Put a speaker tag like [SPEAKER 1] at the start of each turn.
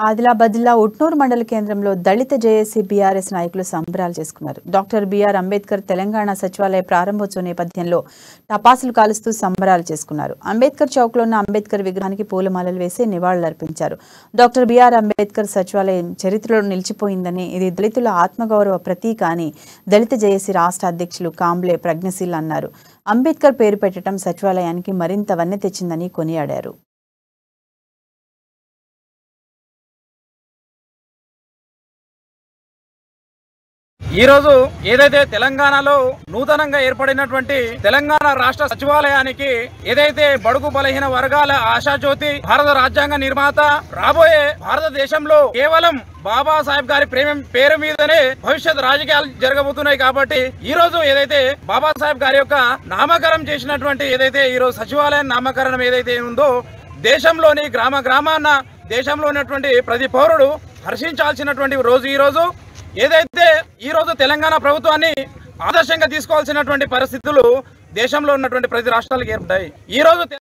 [SPEAKER 1] ఆదిలాబాద్ జిల్లా ఉట్నూరు మండల కేంద్రంలో దళిత జేఏసీ బీఆర్ఎస్ నాయకులు సంబరాలు చేసుకున్నారు డాక్టర్ బీఆర్ అంబేద్కర్ తెలంగాణ సచివాలయ ప్రారంభోత్సవ నేపథ్యంలో టపాసులు కాలుస్తూ సంబరాలు చేసుకున్నారు అంబేద్కర్ చౌక్లో ఉన్న అంబేద్కర్ విగ్రహానికి పూలమాలలు వేసి నివాళులర్పించారు డాక్టర్ బీఆర్ అంబేద్కర్ సచివాలయం చరిత్రలో నిలిచిపోయిందని ఇది దళితుల ఆత్మగౌరవ ప్రతీక అని దళిత జేఏసీ రాష్ట్ర అధ్యక్షులు కాంబ్లే ప్రజ్ఞశీల్ అన్నారు అంబేద్కర్ పేరు పెట్టడం సచివాలయానికి మరింత వన్నె తెచ్చిందని కొనియాడారు
[SPEAKER 2] ఈ రోజు ఏదైతే తెలంగాణలో నూతనంగా ఏర్పడినటువంటి తెలంగాణ రాష్ట్ర సచివాలయానికి ఏదైతే బడుగు బలహీన వర్గాల ఆశాజ్యోతి భారత రాజ్యాంగ నిర్మాత రాబోయే భారతదేశంలో కేవలం బాబాసాహెబ్ గారి ప్రేమ పేరు మీదనే భవిష్యత్ రాజకీయాలు జరగబోతున్నాయి కాబట్టి ఈ రోజు ఏదైతే బాబాసాహెబ్ గారి యొక్క నామకరణం చేసినటువంటి ఏదైతే ఈ రోజు సచివాలయం నామకరణం ఏదైతే ఉందో దేశంలోని గ్రామ గ్రామాన దేశంలో ఉన్నటువంటి ప్రతి పౌరుడు హర్షించాల్సినటువంటి రోజు ఈ రోజు ఏదైతే ఈ రోజు తెలంగాణ ప్రభుత్వాన్ని ఆదర్శంగా తీసుకోవాల్సినటువంటి పరిస్థితులు దేశంలో ఉన్నటువంటి ప్రతి రాష్ట్రాలకు ఏర్పడ్డాయి ఈ రోజు తె-